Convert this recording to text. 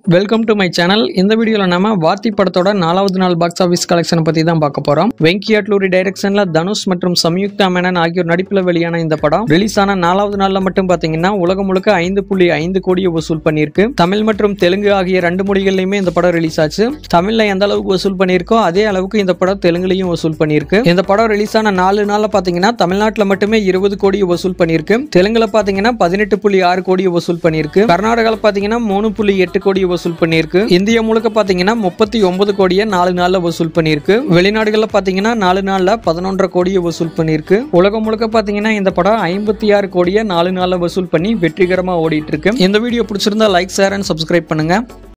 welcome to my channel இந்த வீடியோவில் நம்ம வாத்தி படத்தோட நாலாவது நாள் பாக்ஸ் ஆஃபீஸ் கலெக்ஷனை பற்றி தான் பார்க்க போகிறோம் வெங்கி அட்லூரி டைரக்ஷனில் தனுஷ் மற்றும் சம்யுக்தா மேனன் ஆகியோர் நடிப்பில் வெளியான இந்த படம் ரிலீஸ் ஆன நாலாவது நாளில் மட்டும் பார்த்தீங்கன்னா உலகம் முழுக்க ஐந்து புள்ளி ஐந்து கோடியை வசூல் பண்ணியிருக்கு தமிழ் மற்றும் தெலுங்கு ஆகிய ரெண்டு மொழிகள்லையுமே இந்த படம் ரிலீஸ் ஆச்சு தமிழில் எந்த அளவுக்கு வசூல் பண்ணியிருக்கோ அதே அளவுக்கு இந்த படம் தெலுங்குலையும் வசூல் பண்ணியிருக்கு இந்த படம் ரிலீஸ் ஆன நாலு நாளில் பார்த்தீங்கன்னா தமிழ்நாட்டில் மட்டுமே இருபது கோடியை வசூல் பண்ணியிருக்கு தெலுங்குல பார்த்தீங்கன்னா பதினெட்டு புள்ளி ஆறு கோடியை வசூல் பண்ணியிருக்கு கர்நாடகாவில் பார்த்தீங்கன்னா மூணு புள்ளி எட்டு கோடியை வசூல் பண்ணியிருக்கு இந்தியா முழுக்க பார்த்தீங்கன்னா முப்பத்தி ஒன்பது கோடியை நாலு நாளில் வசூல் பண்ணியிருக்கு வெளிநாடுகளில் பார்த்தீங்கன்னா நாலு நாளில் பதினொன்றரை கோடியை வசூல் பண்ணியிருக்கு உலகம் முழுக்க பார்த்தீங்கன்னா இந்த படம் ஐம்பத்தி ஆறு கோடியை நாலு நாளில் வசூல் பண்ணி வெற்றிகரமாக ஓடிட்டு இருக்கு இந்த வீடியோ பிடிச்சிருந்தா லைக் ஷேர் அண்ட் சப்ஸ்கிரைப் பண்ணுங்க